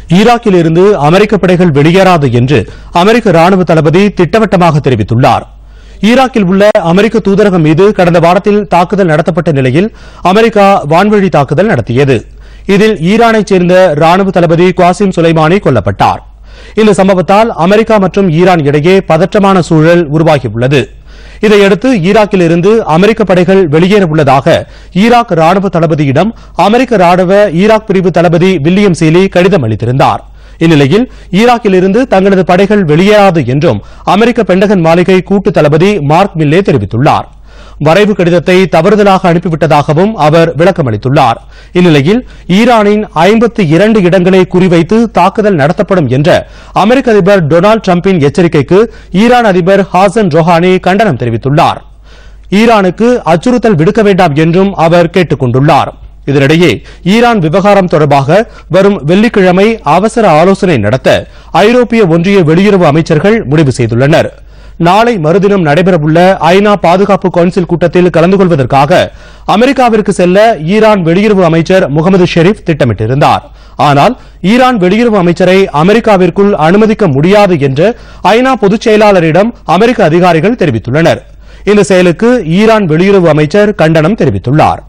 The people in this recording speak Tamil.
ஈராக்கில் இருந்து அமெரிக்க படைகள் வெளியேறாது என்று அமெரிக்க ராணுவ தளபதி திட்டவட்டமாக தெரிவித்துள்ளார் ஈராக்கில் உள்ள அமெரிக்க தூதரகம் மீது கடந்த வாரத்தில் தாக்குதல் நடத்தப்பட்ட நிலையில் அமெரிக்கா வான்வழி தாக்குதல் நடத்தியது இதில் ஈரானைச் சேர்ந்த ராணுவ தளபதி குவாசிம் சுலைமானி கொல்லப்பட்டார் இந்த சம்பவத்தால் அமெரிக்கா மற்றும் ஈரான் இடையே பதற்றமான சூழல் உருவாகியுள்ளது இதையடுத்து ஈராக்கில் இருந்து அமெரிக்க படைகள் வெளியேற உள்ளதாக ஈராக் ராணுவ தளபதியிடம் அமெரிக்க ராணுவ ஈராக் பிரிவு தளபதி வில்லியம் சீலி கடிதம் அளித்திருந்தார் இந்நிலையில் ஈராக்கில் இருந்து தங்களது படைகள் வெளியேறாது என்றும் அமெரிக்க பெண்டகன் மாளிகை கூட்டு தளபதி மார்க் மில்லே தெரிவித்துள்ளார் வரைவு கடிதத்தை தவறுதலாக அனுப்பிவிட்டதாகவும் அவர் விளக்கமளித்துள்ளார் இந்நிலையில் ஈரானின் ஐம்பத்தி இரண்டு இடங்களை குறிவைத்து தாக்குதல் நடத்தப்படும் என்ற அமெரிக்க அதிபர் டொனால்டு டிரம்பின் எச்சரிக்கைக்கு ஈரான் அதிபர் ஹாசன் ரொஹானி கண்டனம் தெரிவித்துள்ளார் ஈரானுக்கு அச்சுறுத்தல் விடுக்க வேண்டாம் என்றும் அவர் கேட்டுக் கொண்டுள்ளார் இதனிடையே ஈரான் விவகாரம் தொடர்பாக வரும் வெள்ளிக்கிழமை அவசர ஆலோசனை நடத்த ஐரோப்பிய ஒன்றிய வெளியுறவு அமைச்சர்கள் முடிவு செய்துள்ளனர் நாளை மறுதினம் நடைபெறவுள்ள ஐநா பாதுகாப்பு கவுன்சில் கூட்டத்தில் கலந்து கொள்வதற்காக அமெரிக்காவிற்கு செல்ல ஈரான் வெளியுறவு அமைச்சர் முகமது ஷெரீப் திட்டமிட்டிருந்தார் ஆனால் ஈரான் வெளியுறவு அமைச்சரை அமெரிக்காவிற்குள் அனுமதிக்க முடியாது என்று ஐநா பொதுச் செயலாளரிடம் அமெரிக்க அதிகாரிகள் தெரிவித்துள்ளனர் இந்த செயலுக்கு ஈரான் வெளியுறவு அமைச்சர் கண்டனம் தெரிவித்துள்ளார்